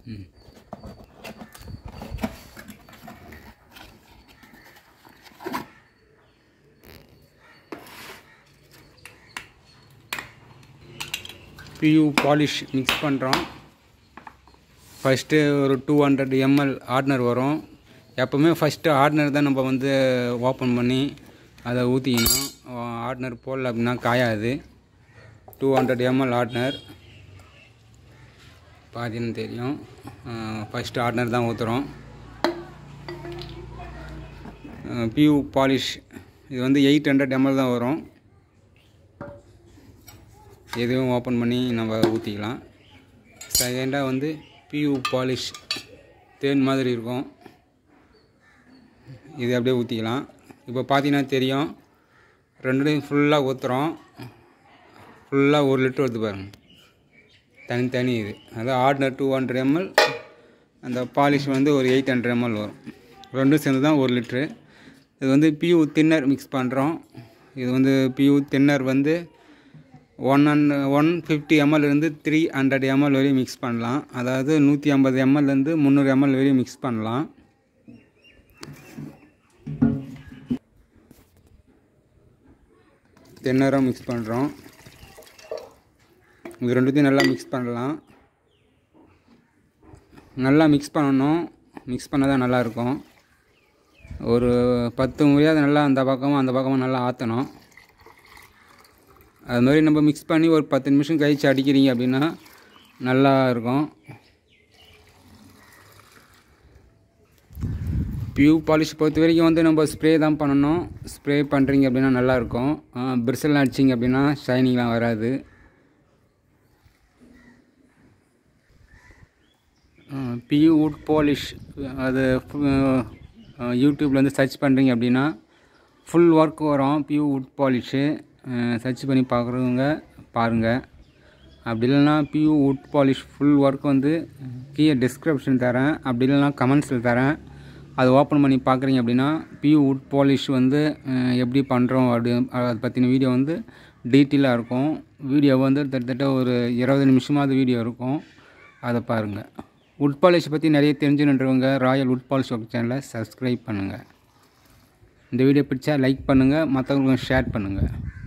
ம் pure polish mix பண்ணுறோம் first ஒரு டூ ஹண்ட்ரட் எம்எல் ஆர்டினர் வரும் எப்போவுமே ஃபஸ்ட்டு ஆர்டினர் தான் நம்ம வந்து ஓப்பன் பண்ணி அதை ஊற்றிக்கணும் ஆர்டினர் போடல அப்படின்னா காயாது டூ ஹண்ட்ரட் எம்எல் ஆர்டினர் பார்த்தீங்கன்னு தெரியும் ஃபஸ்ட்டு ஆர்டினர் தான் ஊற்றுறோம் பியூ பாலிஷ் இது வந்து எயிட் ஹண்ட்ரட் எம்எல் தான் வரும் எதுவும் ஓப்பன் பண்ணி நம்ம ஊற்றிக்கலாம் செகண்டாக வந்து பியூ பாலிஷ் தேன் மாதிரி இருக்கும் இது அப்படியே ஊற்றிக்கலாம் இப்போ பார்த்தீங்கன்னா தெரியும் ரெண்டுலையும் ஃபுல்லாக ஊற்றுறோம் ஃபுல்லாக ஒரு லிட்டர் வருது பாருங்க தனித்தனி இது அதாவது ஆர்டினர் டூ ஹண்ட்ரட் எம்எல் அந்த பாலிஷ் வந்து ஒரு எயிட் ஹண்ட்ரட் எம்எல் வரும் ரெண்டும் சேர்ந்து தான் ஒரு லிட்ரு இது வந்து பியூ தின்னர் மிக்ஸ் பண்ணுறோம் இது வந்து பியூ தின்னர் வந்து ஒன் அண்ட் ஒன் ஃபிஃப்டி எம்எல்லேருந்து த்ரீ ஹண்ட்ரட் எம்எல் வரையும் மிக்ஸ் பண்ணலாம் அதாவது நூற்றி ஐம்பது எம்எல்லேருந்து முந்நூறு எம்எல் வரையும் மிக்ஸ் பண்ணலாம் தென்னரம் மிக்ஸ் பண்ணுறோம் இது ரெண்டுத்தையும் நல்லா மிக்ஸ் பண்ணலாம் நல்லா மிக்ஸ் பண்ணணும் மிக்ஸ் பண்ணால் தான் நல்லாயிருக்கும் ஒரு பத்து முறையாவது நல்லா அந்த பக்கமும் அந்த பக்கமும் நல்லா ஆற்றணும் அது மாதிரி நம்ம மிக்ஸ் பண்ணி ஒரு பத்து நிமிஷம் கழித்து அடிக்கிறீங்க அப்படின்னா நல்லா இருக்கும் பியூ பாலிஷ் பொறுத்த வரைக்கும் வந்து நம்ம ஸ்ப்ரே தான் பண்ணணும் ஸ்ப்ரே பண்ணுறீங்க அப்படின்னா நல்லாயிருக்கும் பிரிசல்லாம் அடிச்சிங்க அப்படின்னா ஷைனிங்லாம் வராது பியூ வுட் பாலிஷ் அது யூடியூப்பில் வந்து சர்ச் பண்ணுறீங்க அப்படின்னா ஃபுல் ஒர்க் வரும் பியூ வுட் பாலிஷு சர்ச் பண்ணி பார்க்குறவங்க பாருங்கள் அப்படி இல்லைன்னா pure wood polish full work வந்து கீழே டிஸ்கிரிப்ஷன் தரேன் அப்படி இல்லைன்னா கமெண்ட்ஸில் தரேன் அது ஓப்பன் பண்ணி பார்க்குறீங்க அப்படின்னா பியூ வுட் பாலிஷ் வந்து அஹ், எப்படி பண்ணுறோம் அப்படி அதை பற்றின வீடியோ வந்து டீட்டெயிலாக இருக்கும் வீடியோ வந்து கிட்டத்தட்ட ஒரு இருபது நிமிஷமாவது வீடியோ இருக்கும் அதை பாருங்கள் வுட் பாலிஷ் பற்றி நிறைய தெரிஞ்சுன்றவங்க ராயல் வுட் பாலிஷ் ஒர்க் சேனலை சப்ஸ்கிரைப் பண்ணுங்கள் இந்த வீடியோ பிடிச்சா லைக் பண்ணுங்கள் மற்றவங்களுக்கு ஷேர் பண்ணுங்கள்